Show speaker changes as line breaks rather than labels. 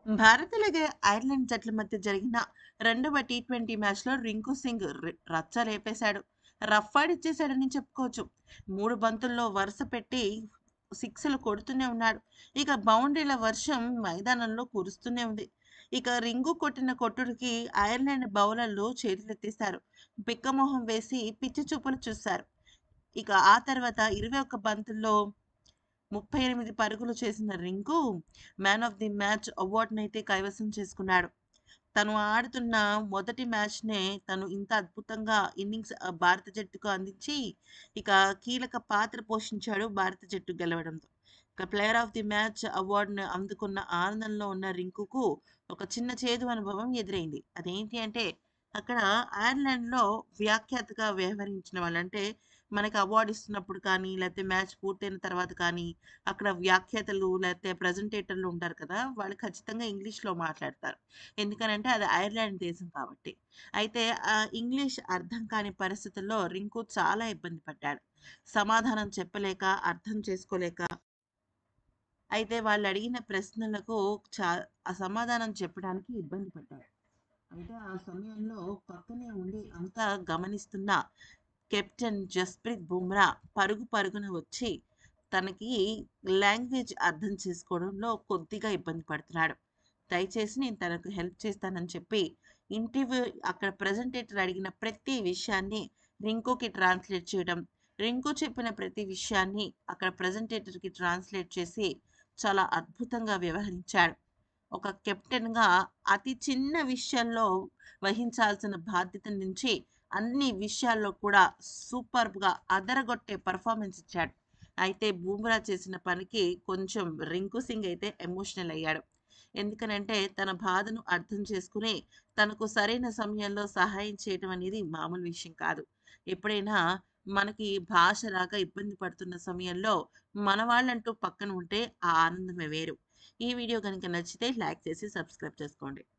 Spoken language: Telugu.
భారత్ అలాగే ఐర్లాండ్ జట్ల మధ్య జరిగిన రెండవ టీ ట్వంటీ మ్యాచ్లో రింకు సింగ్ రి- రచ్చ లేపేశాడు రఫ్ ఆడిచ్చేశాడని చెప్పుకోవచ్చు మూడు బంతుల్లో వరుస పెట్టి సిక్స్లు కొడుతూనే ఉన్నాడు ఇక బౌండరీల వర్షం మైదానంలో కురుస్తూనే ఉంది ఇక రింగు కొట్టిన కొట్టుడికి ఐర్లాండ్ బౌలర్లు చేతులెత్తేశారు బిక్కమొహం వేసి పిచ్చి చూపులు చూశారు ఇక ఆ తర్వాత ఇరవై ఒక్క బంతుల్లో ముప్పై ఎనిమిది పరుగులు చేసిన Rinku man of the match అవార్డును అయితే కైవసం చేసుకున్నాడు తను ఆడుతున్న మొదటి మ్యాచ్నే తను ఇంత అద్భుతంగా ఇన్నింగ్స్ ఆ, భారత జట్టుకు అందించి ఇక కీలక పాత్ర పోషించాడు భారత జట్టు గెలవడంతో ఇక ప్లేయర్ ఆఫ్ ది మ్యాచ్ అవార్డును అందుకున్న ఆనందంలో ఉన్న రింకుకు ఒక చిన్న చేదు అనుభవం ఎదురైంది అదేంటి అంటే అక్కడ ఐర్లాండ్లో వ్యాఖ్యాతగా వ్యవహరించిన వాళ్ళంటే మనకి అవార్డు ఇస్తున్నప్పుడు కానీ లేకపోతే మ్యాచ్ పూర్తయిన తర్వాత కానీ అక్కడ వ్యాఖ్యాతలు లేకపోతే ప్రజెంటేటర్లు ఉంటారు కదా వాళ్ళు ఖచ్చితంగా ఇంగ్లీష్లో మాట్లాడతారు ఎందుకనంటే అది ఐర్లాండ్ దేశం కాబట్టి అయితే ఆ ఇంగ్లీష్ అర్థం కాని పరిస్థితుల్లో రింకు చాలా ఇబ్బంది పడ్డాడు సమాధానం చెప్పలేక అర్థం చేసుకోలేక అయితే వాళ్ళు అడిగిన ప్రశ్నలకు చా ఆ సమాధానం చెప్పడానికి ఇబ్బంది పడ్డాడు అయితే ఆ సమయంలో పక్కనే ఉండి అంతా గమనిస్తున్న కెప్టెన్ జస్ప్రీత్ బుమ్రా పరుగు పరుగున వచ్చి తనకి లాంగ్వేజ్ అర్థం చేసుకోవడంలో కొద్దిగా ఇబ్బంది పడుతున్నాడు దయచేసి నేను తనకు హెల్ప్ చేస్తానని చెప్పి ఇంటర్వ్యూ అక్కడ ప్రజెంటేటర్ అడిగిన ప్రతి విషయాన్ని రింకుకి ట్రాన్స్లేట్ చేయడం రింకు చెప్పిన ప్రతి విషయాన్ని అక్కడ ప్రజెంటేటర్కి ట్రాన్స్లేట్ చేసి చాలా అద్భుతంగా వ్యవహరించాడు ఒక కెప్టెన్గా అతి చిన్న విషయంలో వహించాల్సిన బాధ్యత నుంచి అన్ని విషయాల్లో కూడా సూపర్గా అదరగొట్టే పర్ఫార్మెన్స్ ఇచ్చాడు అయితే బూమ్రా చేసిన పనికి కొంచెం రింకు సింగ్ అయితే ఎమోషనల్ అయ్యాడు ఎందుకనంటే తన బాధను అర్థం చేసుకుని తనకు సరైన సమయంలో సహాయం చేయడం అనేది మామూలు విషయం కాదు ఎప్పుడైనా మనకి భాష రాక ఇబ్బంది పడుతున్న సమయంలో మన వాళ్ళంటూ పక్కన ఉంటే ఆ ఆనందమే వేరు ఈ వీడియో కనుక నచ్చితే లైక్ చేసి సబ్స్క్రైబ్ చేసుకోండి